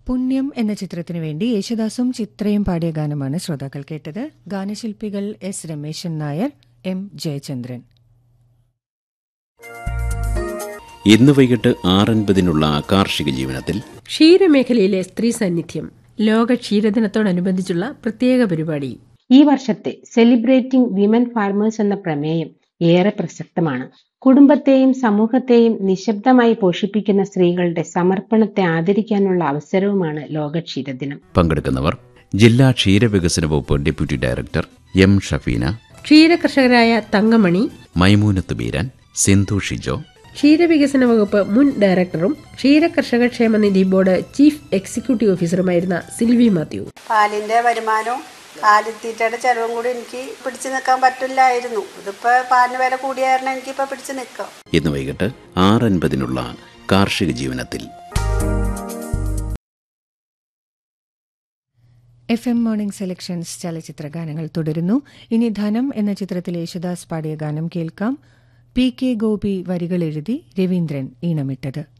പുണ്യം എന്ന ചിത്രത്തിനു വേണ്ടി യേശുദാസും ചിത്രയും പാടിയ ഗാനമാണ് ശ്രോതാക്കൾ കേട്ടത് ഗാനശില്പികൾ എസ് രമേശൻ നായർ എം ജയചന്ദ്രൻ ഇന്ന് വൈകിട്ട് ആറൻപതിനുള്ള കാർഷിക ജീവനത്തിൽ ക്ഷീരമേഖലയിലെ സ്ത്രീ സാന്നിധ്യം ലോക ക്ഷീരദിനത്തോടനുബന്ധിച്ചുള്ള പ്രത്യേക പരിപാടി ഈ വർഷത്തെ സെലിബ്രേറ്റിംഗ് വിമൻ ഫാർമേഴ്സ് എന്ന പ്രമേയം ഏറെ പ്രസക്തമാണ് കുടുംബത്തെയും സമൂഹത്തെയും നിശബ്ദമായി പോഷിപ്പിക്കുന്ന സ്ത്രീകളുടെ സമർപ്പണത്തെ ആദരിക്കാനുള്ള അവസരവുമാണ് ലോക ക്ഷീരദിനം പങ്കെടുക്കുന്നവർ ജില്ലാ ക്ഷീരവികസന വകുപ്പ് ഡെപ്യൂട്ടി ഡയറക്ടർ എം ഷഫീന ക്ഷീരകർഷകരായ തങ്കമണി മൈമൂനത്ത് ബീരാൻ സിന്ധു ഷിജോ ക്ഷീരവികസന വകുപ്പ് മുൻ ഡയറക്ടറും ക്ഷീരകർഷക ക്ഷേമനിധി ബോർഡ് ചീഫ് എക്സിക്യൂട്ടീവ് ഓഫീസറുമായിരുന്ന സിൽവി മാത്യു പാലിന്റെ വരുമാനവും കാലിത്തീറ്റയുടെ ചെലവും കൂടി എനിക്ക് പിടിച്ചു നിൽക്കാൻ പറ്റില്ലായിരുന്നു ഇതിപ്പോ പാലിന് വില കൂടിയ കാരണം എനിക്കിപ്പോ പിടിച്ചു നിൽക്കാം ഇന്ന് വൈകിട്ട് ആറൻപതിനുള്ള കാർഷിക ജീവനത്തിൽ എഫ് എം മോർണിംഗ് സെലക്ഷൻസ് ചലച്ചിത്ര ഗാനങ്ങൾ തുടരുന്നു ഇനി ധനം എന്ന ചിത്രത്തിൽ യേശുദാസ് പാടിയ ഗാനം കേൾക്കാം പി കെ ഗോപി വരികൾ എഴുതി രവീന്ദ്രൻ ഈണമിട്ടത്